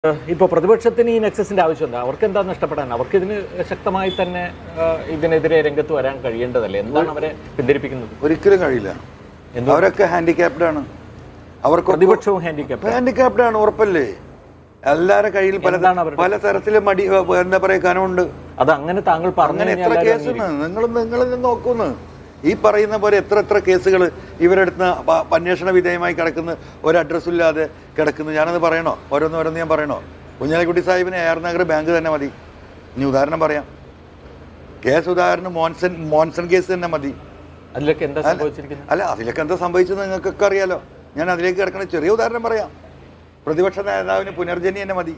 ഇപ്പോൾ പ്രതിപക്ഷത്തിന് ഈ നെക്സസിന്റെ ആവശ്യമുണ്ട് അവർക്ക് എന്താ നഷ്ടപ്പെടാൻ അവർക്ക് ഇതിന് ശക്തമായി തന്നെ ആ, ഇതിനെതിരെ രംഗത്ത് വരാൻ കഴിയേണ്ടതല്ലേ എന്താണ് അവരെ പിന്തിരിപ്പിക്കുന്നത് ഒരിക്കലും കഴിയില്ല അവരൊക്കെ ഹാൻഡിക്യാപ്ഡ് ആണ് അവർക്ക് പ്രതിപക്ഷവും ഹാൻഡിക്കാപ്പ് ഹാൻഡിക്യാപ്ഡ് ആണ് ഉറപ്പല്ലേ എല്ലാവരുടെ കയ്യിൽ പല എന്താണ് അവരുടെ പല തരത്തിലും മടി എന്താ പറയാ കനമുണ്ട് അത് അങ്ങനെ താങ്കൾ പറഞ്ഞു അങ്ങനെ എത്ര കഴിഞ്ഞാൽ കേസ് നിങ്ങൾ നിങ്ങൾ നോക്കുന്നു ഈ പറയുന്ന പോലെ എത്ര എത്ര കേസുകൾ ഇവരെടുത്ത് പ- അന്വേഷണ വിധേയമായി കിടക്കുന്ന ഒരു അഡ്രസ്സും ഇല്ലാതെ കിടക്കുന്നു ഞാനത് പറയണോ ഓരോന്ന് ഓരോന്ന് ഞാൻ പറയണോ കുഞ്ഞാലിക്കുട്ടി സാഹിബിന് എയർ നഗർ ബാങ്ക് തന്നെ മതി ഇനി ഉദാഹരണം പറയാം കെ സുധാകരന് മോൻസൺ മോൻസൺ കേസ് തന്നെ മതി അതിലൊക്കെ എന്താ സംഭവിച്ചിരിക്കുന്നത് അല്ല അതിലൊക്കെ എന്താ സംഭവിച്ചത് നിങ്ങൾക്കൊക്കെ അറിയാലോ ഞാൻ അതിലേക്ക് കിടക്കണ ചെറിയ ഉദാഹരണം പറയാം പ്രതിപക്ഷ നേതാവിന് പുനർജനി തന്നെ മതി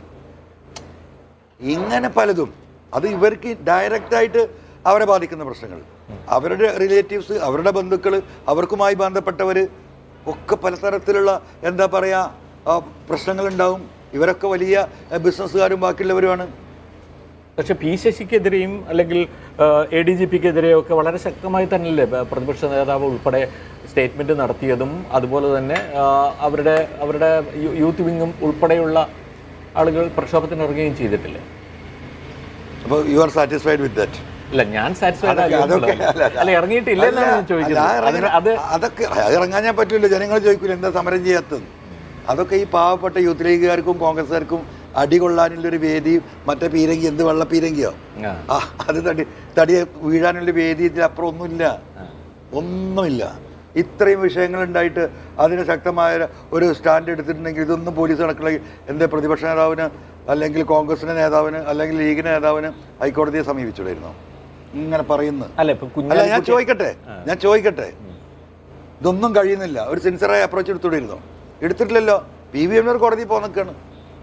ഇങ്ങനെ പലതും അത് ഇവർക്ക് ഡയറക്റ്റ് ആയിട്ട് അവരെ ബാധിക്കുന്ന പ്രശ്നങ്ങൾ അവരുടെ റിലേറ്റീവ്സ് അവരുടെ ബന്ധുക്കൾ അവർക്കുമായി ബന്ധപ്പെട്ടവർ ഒക്കെ പലതരത്തിലുള്ള എന്താ പറയുക പ്രശ്നങ്ങളുണ്ടാവും ഇവരൊക്കെ വലിയ ബിസിനസ്സുകാരും ബാക്കിയുള്ളവരുമാണ് പക്ഷെ പി ശശിക്കെതിരെയും അല്ലെങ്കിൽ എ ഡി ജി പിക്കെതിരെയും ഒക്കെ വളരെ ശക്തമായി തന്നെയല്ലേ ബ- പ്രതിപക്ഷ നേതാവ് ഉൾപ്പെടെ സ്റ്റേറ്റ്മെന്റ് നടത്തിയതും അതുപോലെ തന്നെ ആ, അവരുടെ അവരുടെ യൂ- യൂത്ത് വിങ്ങും ഉൾപ്പെടെയുള്ള ആളുകൾ പ്രക്ഷോഭത്തിന് ഇറങ്ങുകയും ചെയ്തിട്ടില്ലേ അപ്പോൾ you are satisfied with that അല്ല ഞാൻ സാറ്റിസ്ഫൈഡ് അതൊക്കെ- അതൊക്കെ അല്ല, അല്ല. അല്ല ഇറങ്ങിയിട്ടില്ല എന്നാണ് ഞാൻ ചോദിക്കുന്നത് അല്ല, അതിന് അത് അതൊക്കെ അത് ഇറങ്ങാൻ ഞാൻ പറ്റില്ല ജനങ്ങൾ ചോദിക്കില്ല എന്താ സമരം ചെയ്യാത്തത് അതൊക്കെ ഈ പാവപ്പെട്ട യൂത്ത് ലീഗുകാർക്കും കോൺഗ്രസ്സുകാർക്കും അടി കൊള്ളാനുള്ളൊരു വേദി മറ്റേ പീരങ്കി എന്ത് വെള്ള പീരങ്കിയോ ആ. ആ അത് തടി തടി വീഴാനുള്ള വേദി ഇതിലപ്പുറം ഒന്നുമില്ല ഒന്നുമില്ല ഇത്രയും വിഷയങ്ങൾ ഉണ്ടായിട്ട് അതിന് ശക്തമായ ഒരു സ്റ്റാൻഡ് എടുത്തിട്ടുണ്ടെങ്കിൽ ഇതൊന്നും പോലീസ് നടക്കണമെങ്കിൽ എന്താ പ്രതിപക്ഷ നേതാവിന് അല്ലെങ്കിൽ കോൺഗ്രസിന്റെ നേതാവിന് അല്ലെങ്കിൽ ലീഗിന്റെ നേതാവിന് ഹൈക്കോടതിയെ സമീപിച്ചുകൂടായിരുന്നോ ഇങ്ങനെ പറയുന്നു അല്ല ഇപ്പൊ അല്ല ഞാൻ കുഞ്ഞാലിക്കുട്ടി ചോദിക്കട്ടെ ഞാൻ ചോദിക്കട്ടെ ഇതൊന്നും കഴിയുന്നില്ല ഒരു സിൻസിയറായി അപ്രോച്ച് എടുത്തുകൊണ്ടിരുന്നോ എടുത്തിട്ടില്ലല്ലോ പി വി എം കോടതി പോകാൻ നിൽക്കുകയാണ്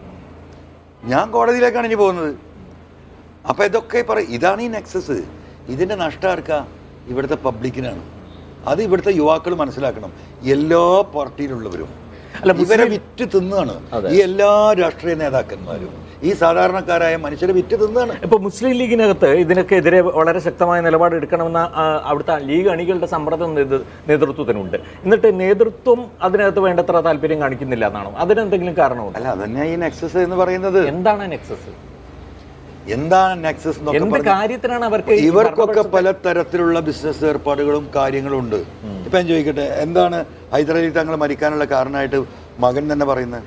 ഞാൻ കോടതിയിലേക്കാണ് ഇനി പോകുന്നത് അപ്പൊ ഇതൊക്കെ പറയും ഇതാണ് ഈ നെക്സസ് ഇതിന്റെ നഷ്ടം ആർക്കാ ഇവിടുത്തെ പബ്ലിക്കിനാണ് അത് ഇവിടുത്തെ യുവാക്കൾ മനസ്സിലാക്കണം എല്ലാ പാർട്ടിയിലുള്ളവരും അല്ല, ഇവരെ വിറ്റ് തിന്നാണ് ഈ എല്ലാ രാഷ്ട്രീയ നേതാക്കന്മാരും ഈ സാധാരണക്കാരായ മനുഷ്യരെ വിറ്റ് തിന്നാണ് ഇപ്പൊ മുസ്ലിം ലീഗിനകത്ത് ഇതിനൊക്കെ എതിരെ വളരെ ശക്തമായ നിലപാട് എടുക്കണമെന്ന ആ, അവിടുത്തെ ലീഗ് അണികളുടെ സമ്മർദ്ദം നേതൃ- നേതൃത്വത്തിനുണ്ട് എന്നിട്ട് നേതൃത്വം അതിനകത്ത് വേണ്ടത്ര താല്പര്യം കാണിക്കുന്നില്ല എന്നാണോ അതിനെന്തെങ്കിലും കാരണമുണ്ട് അല്ല അതന്നെ ഈ നെക്സസ് എന്ന് പറയുന്നത് എന്താണ് നെക്സസ് എന്താണ് നെക്സസ് എന്നൊക്കെ എന്ത് പറഞ്ഞാൽ കാര്യത്തിനാണ് അവർക്ക് ഈ ഇവർക്കൊക്കെ പല തരത്തിലുള്ള ബിസിനസ് ഏർപ്പാടുകളും കാര്യങ്ങളും ഉണ്ട് ഇപ്പൊ ഞാൻ ചോദിക്കട്ടെ എന്താണ് ഹൈദരലി തങ്ങൾ മരിക്കാനുള്ള കാരണമായിട്ട് മകൻ തന്നെ പറയുന്നത്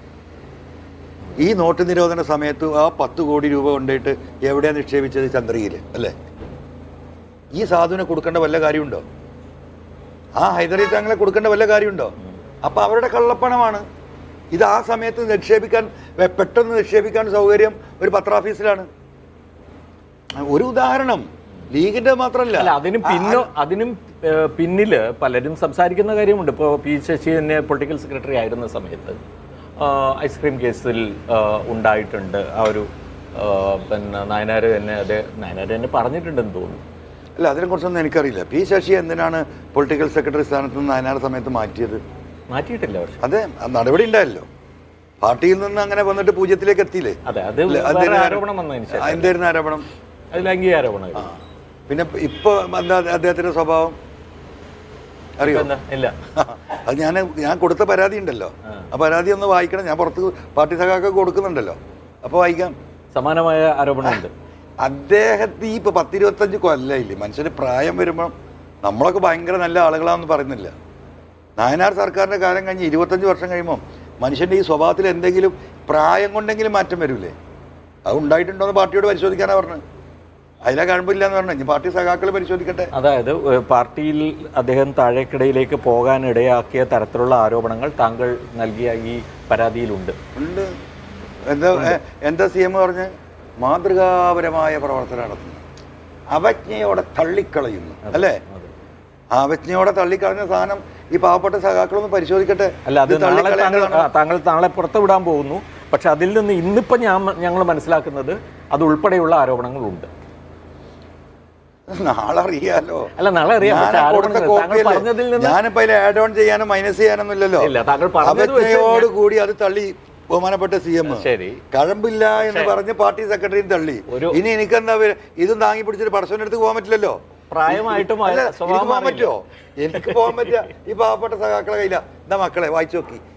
ഈ നോട്ട് നിരോധന സമയത്ത് ആ പത്ത് കോടി രൂപ കൊണ്ടിട്ട് എവിടെയാ നിക്ഷേപിച്ചത് ചന്ദ്രയിൽ അല്ലേ ഈ സാധുവിനെ കൊടുക്കേണ്ട വല്ല കാര്യമുണ്ടോ ആ ഹൈദരലി തങ്ങളെ കൊടുക്കേണ്ട വല്ല കാര്യമുണ്ടോ അപ്പൊ അവരുടെ കള്ളപ്പണമാണ് ഇത് ആ സമയത്ത് നിക്ഷേപിക്കാൻ വെ- പെട്ടെന്ന് നിക്ഷേപിക്കാൻ സൗകര്യം ഒരു പത്രാഫീസിലാണ് ഒരു ഉദാഹരണം ലീഗിന്റെ മാത്രമല്ല അല്ല അതിനും പിന്നോ അതിനും ഏഹ്, പിന്നില് പലരും സംസാരിക്കുന്ന കാര്യമുണ്ട് ഇപ്പോൾ പി ശശി തന്നെ പൊളിറ്റിക്കൽ സെക്രട്ടറി ആയിരുന്ന സമയത്ത് ആഹ്, ഐസ്ക്രീം കേസിൽ ആഹ്, ഉണ്ടായിട്ടുണ്ട് ആ ഒരു ആഹ്, പിന്നെ നായനാർ തന്നെ അത് നായനാർ തന്നെ പറഞ്ഞിട്ടുണ്ടെന്ന് തോന്നുന്നു അല്ല അതിനെ കുറിച്ചൊന്നും എനിക്കറിയില്ല പി ശശി എന്തിനാണ് പൊളിറ്റിക്കൽ സെക്രട്ടറി സ്ഥാനത്ത് നിന്ന് നായനാർ സമയത്ത് മാറ്റിയത് മാറ്റിയിട്ടില്ല പക്ഷെ അതെ ആ നടപടി ഉണ്ടായല്ലോ പാർട്ടിയിൽ നിന്ന് അങ്ങനെ വന്നിട്ട് പൂജ്യത്തിലേക്ക് എത്തിയില്ലേ അതെ അത് അല്ല, വേറെ എന്തായിരുന്നു ആരോപണം വന്നതിന് ആ, ശേഷം എന്തായിരുന്നു ആരോപണം അത് ലൈംഗിക ആരോപണം ആ. പിന്നെ ഇപ്പൊ എന്താ അദ്ദേഹത്തിന്റെ സ്വഭാവം അറിയോ എന്താ ഇല്ല അത് ഞാൻ ഞാൻ കൊടുത്ത പരാതി ഉണ്ടല്ലോ ആ പരാതി ഒന്ന് വായിക്കണം ഞാൻ പുറത്ത് പാർട്ടി സഖാക്കൾ കൊടുക്കുന്നുണ്ടല്ലോ അപ്പോൾ വായിക്കാം സമാനമായ ആരോപണമുണ്ട് അദ്ദേഹത്തെ ഈ ഇപ്പൊ പത്തിരുപത്തഞ്ച് കൊല്ലമില്ലേ മനുഷ്യന് പ്രായം വരുമ്പോൾ നമ്മളൊക്കെ ഭയങ്കര നല്ല ആളുകളാണെന്ന് പറയുന്നില്ല നായനാർ സർക്കാരിന്റെ കാലം കഴിഞ്ഞ് ഇരുപത്തഞ്ച് വർഷം കഴിയുമ്പോൾ മനുഷ്യന്റെ ഈ സ്വഭാവത്തിൽ എന്തെങ്കിലും പ്രായം കൊണ്ടെങ്കിലും മാറ്റം വരൂലേ അത് ഉണ്ടായിട്ടുണ്ടോ എന്ന് പാർട്ടിയോട് പരിശോധിക്കാനാണ് പറഞ്ഞത് അതിലെ കഴമ്പില്ല എന്ന് പറഞ്ഞു ഇനി പാർട്ടി സഖാക്കൾ പരിശോധിക്കട്ടെ അതായത് ഏഹ്, പാർട്ടിയിൽ അദ്ദേഹം താഴേക്കിടയിലേക്ക് പോകാൻ ഇടയാക്കിയ തരത്തിലുള്ള ആരോപണങ്ങൾ താങ്കൾ നൽകിയ ഈ പരാതിയിലുണ്ട് ഉണ്ട് എന്താ എ- എന്താ സി എം പറഞ്ഞ് മാതൃകാപരമായ പ്രവർത്തനം നടത്തുന്നു അവജ്ഞയോടെ തള്ളിക്കളയുന്നു അല്ലേ അവജ്ഞയോടെ തള്ളിക്കളഞ്ഞ സാധനം ഈ പാവപ്പെട്ട സഖാക്കളൊന്ന് പരിശോധിക്കട്ടെ അല്ല അത് ഇത് നാളെ താങ്കൾ തള്ളിക്കളയേണ്ടതാണ്. ആ, താങ്കൾ നാളെ പുറത്തു വിടാൻ പോകുന്നു പക്ഷെ അതിൽ നിന്ന് ഇന്നിപ്പോ ഞാൻ ഞങ്ങൾ മനസ്സിലാക്കുന്നത് അത് ഉൾപ്പെടെയുള്ള ആരോപണങ്ങളുണ്ട് നാളെ അറിയാലോ അല്ല നാളെ അറിയാം പക്ഷെ ഞാൻ കൊടുത്ത ആരോപണങ്ങൾ താങ്കൾ കോപ്പിയല്ലേ പറഞ്ഞതിൽ നിന്ന് ഞാനിപ്പോ അതിൽ ആഡ് ഓൺ ചെയ്യാനോ മൈനസ് ചെയ്യാനൊന്നും ഇല്ലല്ലോ ഇല്ല താങ്കൾ പറഞ്ഞത് വെച്ച് അവജ്ഞയോട് കൂടി അത് തള്ളി ബഹുമാനപ്പെട്ട സി എം ശരി കഴമ്പില്ല എന്ന് പറഞ്ഞ് പാർട്ടി സെക്രട്ടറിയും തള്ളി ഒരു- ഇനി എനിക്കെന്താ വേ- ഇതും താങ്ങി പിടിച്ചിട്ട് പടച്ചവന്റെ അടുത്ത് പോകാൻ പറ്റില്ലല്ലോ പ്രായമായിട്ടും അല്ല, സ്വഭാവം എനിക്ക് പോകാൻ മാറിയില്ല. പറ്റുമോ എനിക്ക് പോകാൻ പറ്റുക ഈ പാവപ്പെട്ട സഖാക്കളെ കയ്യില എന്താ മക്കളെ വായിച്ചു നോക്കി